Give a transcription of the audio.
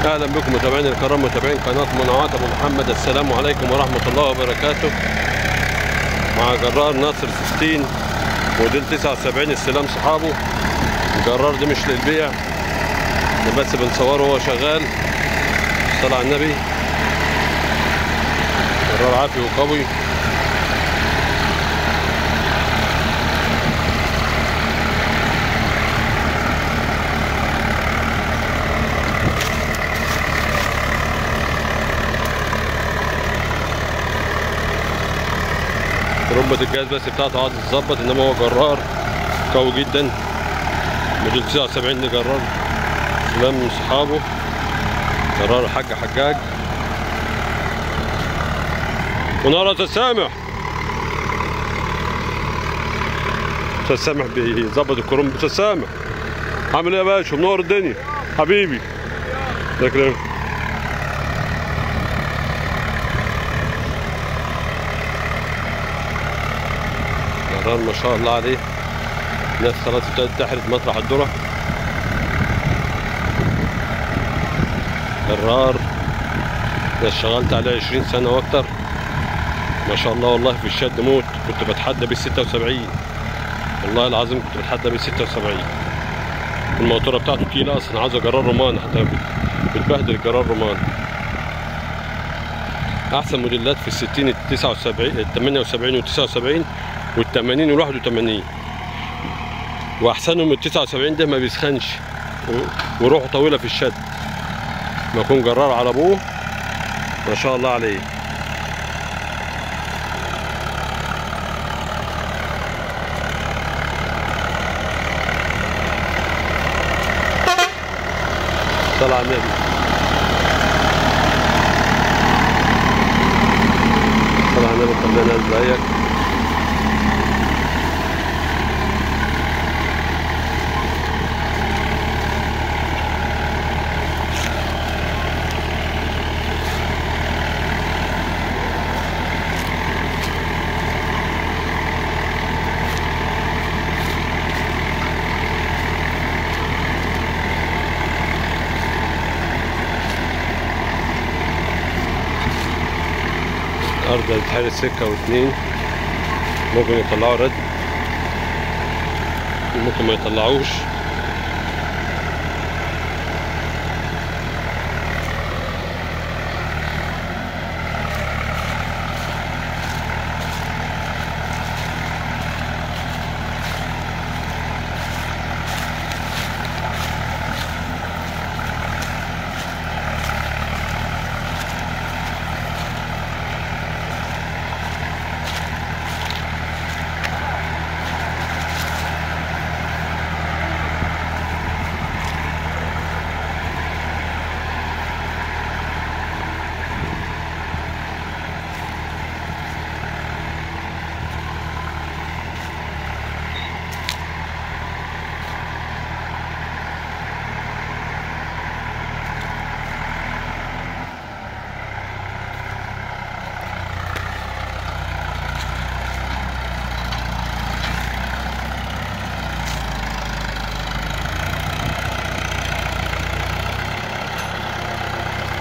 اهلا بكم متابعينا الكرام متابعين قناه منوعات ابو محمد السلام عليكم ورحمه الله وبركاته مع جرار ناصر 16 موديل 79 استلام صحابه الجرار ده مش للبيع ده بس بنصوره وهو شغال صلى على النبي جرار عافي وقوي ربة الجهاز بس بتاعته عايز تتظبط انما هو جرار قوي جدا موديل 79 ده جرار سلام من صحابه جرار الحاج حجاج ونار استاذ سامح استاذ سامح بيظبط الكروم استاذ سامح عامل ايه يا باشا منور الدنيا حبيبي ده كلام جرار ما شاء الله عليه الناس خلاص ابتدت تحرث مطرح الذرة جرار ده اشتغلت عليه 20 سنة واكتر ما شاء الله والله في الشد موت كنت بتحدى بال 76 والله العظيم كنت بتحدى بال 76 الموتورة بتاعته تقيلة اصلا عاوزة جرار رومان حتى بتبهدل الجرار رومان احسن موديلات في الستين ال 79 ال 78 وال 79 وال 80 وال 81 واحسنهم ال 79 ده ما بيسخنش و- وروحه طويله في الشد ما يكون جرار على ابوه ما شاء الله عليه صلى على النبي صلى على النبي خلينا زيك أرض البحيرة سكة واتنين ممكن يطلعوا رد ممكن ما يطلعوش